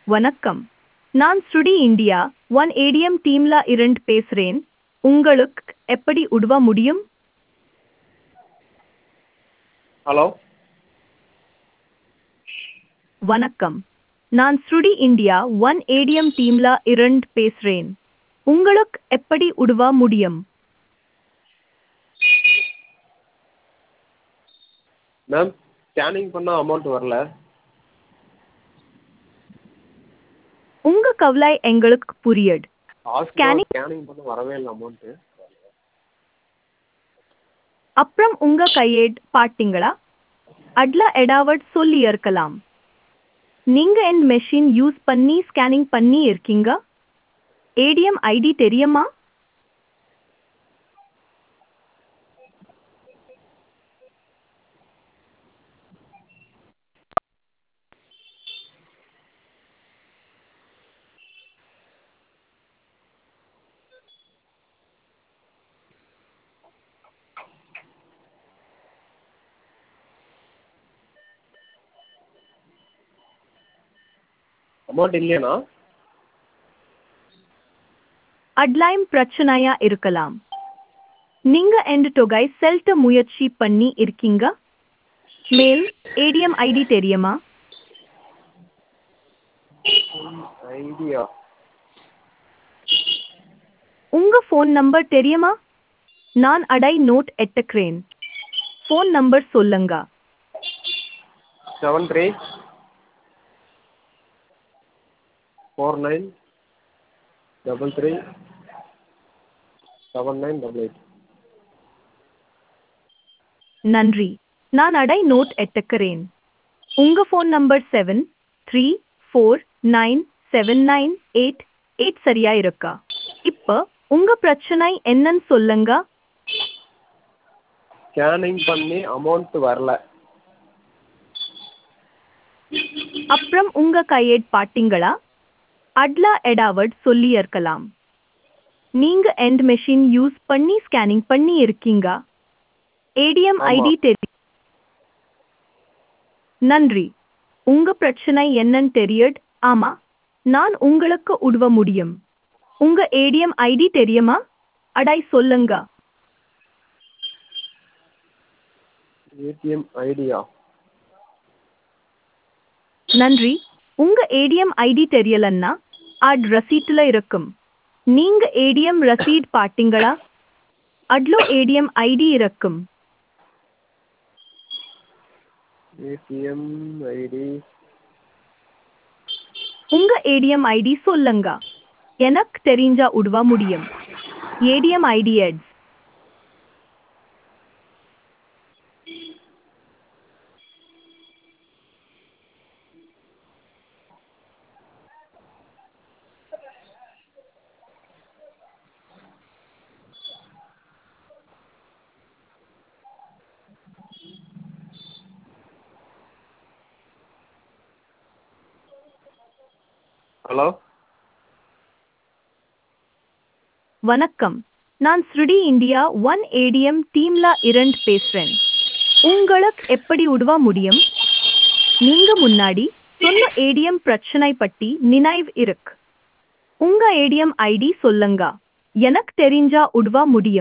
வணக்கம் நான் ஸ்ருடி இந்தியா ஒன் ஏடிஎம் டீம்ல இருந்து பேசுறேன் உங்களுக்கு எப்படி உதவ முடியும் ஹலோ வணக்கம் நான் ஸ்ருடி இந்தியா ஒன் ஏடிஎம் டீம்ல இருந்து பேசுறேன் உங்களுக்கு எப்படி உதவ முடியும் மேம் ஸ்கேனிங் பண்ணால் அமௌண்ட் வரல உங்க கவலை எங்களுக்கு புரியுது ஹாஸ்பிட்டல் Scanning- ஸ்கேனிங் பண்ண வரவே இல்லை அமௌண்ட்டு அப்புறம் உங்க கையேடு பாத்தீங்களா அட்ல எடாவட் சொல்லி இருக்கலாம் நீங்க என் மெஷின் யூஸ் பண்ணி ஸ்கேனிங் பண்ணி இருக்கீங்க ஏடிஎம் ஐடி தெரியுமா அமௌண்ட் இல்லையாண்ணா அட்லாயம் பிரச்சனையா இருக்கலாம் நீங்க எந்த தொகை செலுத்த முயற்சி பண்ணி இருக்கீங்க மேல் ஏடிஎம் ஐடி தெரியுமா ஐடியா உங்க ஃபோன் நம்பர் தெரியுமா நான் அடை நோட் எட்டுக்கிறேன் ஃபோன் நம்பர் சொல்லுங்க seven three four nine double three seven nine double eight நன்றி நான் அடை நோட் எட்டுக்கிறேன் உங்க phone number seven three four nine seven nine eight eight சரியா இருக்கா இப்போ உங்க பிரச்சனை என்னன்னு சொல்லுங்க ஸ்கேனிங் பண்ணி அமௌண்ட் வரல அப்புறம் உங்க கையேட் பாத்தீங்களா அட்லா எடாவட் சொல்லி இருக்கலாம் நீங்க எண்ட் மெஷின் யூஸ் பண்ணி ஸ்கேனிங் பண்ணி இருக்கீங்க ஏடிஎம் ஆமா. ஐடி தெரி நன்றி உங்க பிரச்சனை என்னன்னு தெரியுது ஆமா நான் உங்களுக்கு உதவ முடியும் உங்க ஏடிஎம் ஐடி தெரியுமா அடை சொல்லுங்க ஏடிஎம் ஐடியா நன்றி உங்க ஏடிஎம் ஐடி தெரியலன்னா அட் ரசீட்ல இருக்கும் நீங்க ஏடிஎம் ரசீட் பாத்தீங்களா அட்லோ ஏடிஎம் ஐடி இருக்கும் ஏடிஎம் ஐடி உங்க ஏடிஎம் ஐடி சொல்லுங்க எனக்கு தெரிஞ்சா உதவ முடியும் ஏடிஎம் ஐடி எட்ஸ் ஹலோ வணக்கம் நான் ஸ்ருடி இந்தியா ஒன் ஏடிஎம் டீம்ல இருந்து பேசுறேன் உங்களுக்கு எப்படி உதவ முடியும் நீங்க முன்னாடி சொன்ன ஏடிஎம் பிரச்சனை பற்றி நினைவு இருக்கு உங்க ஏடிஎம் ஐடி சொல்லுங்க எனக்கு தெரிஞ்சா உதவ முடியும்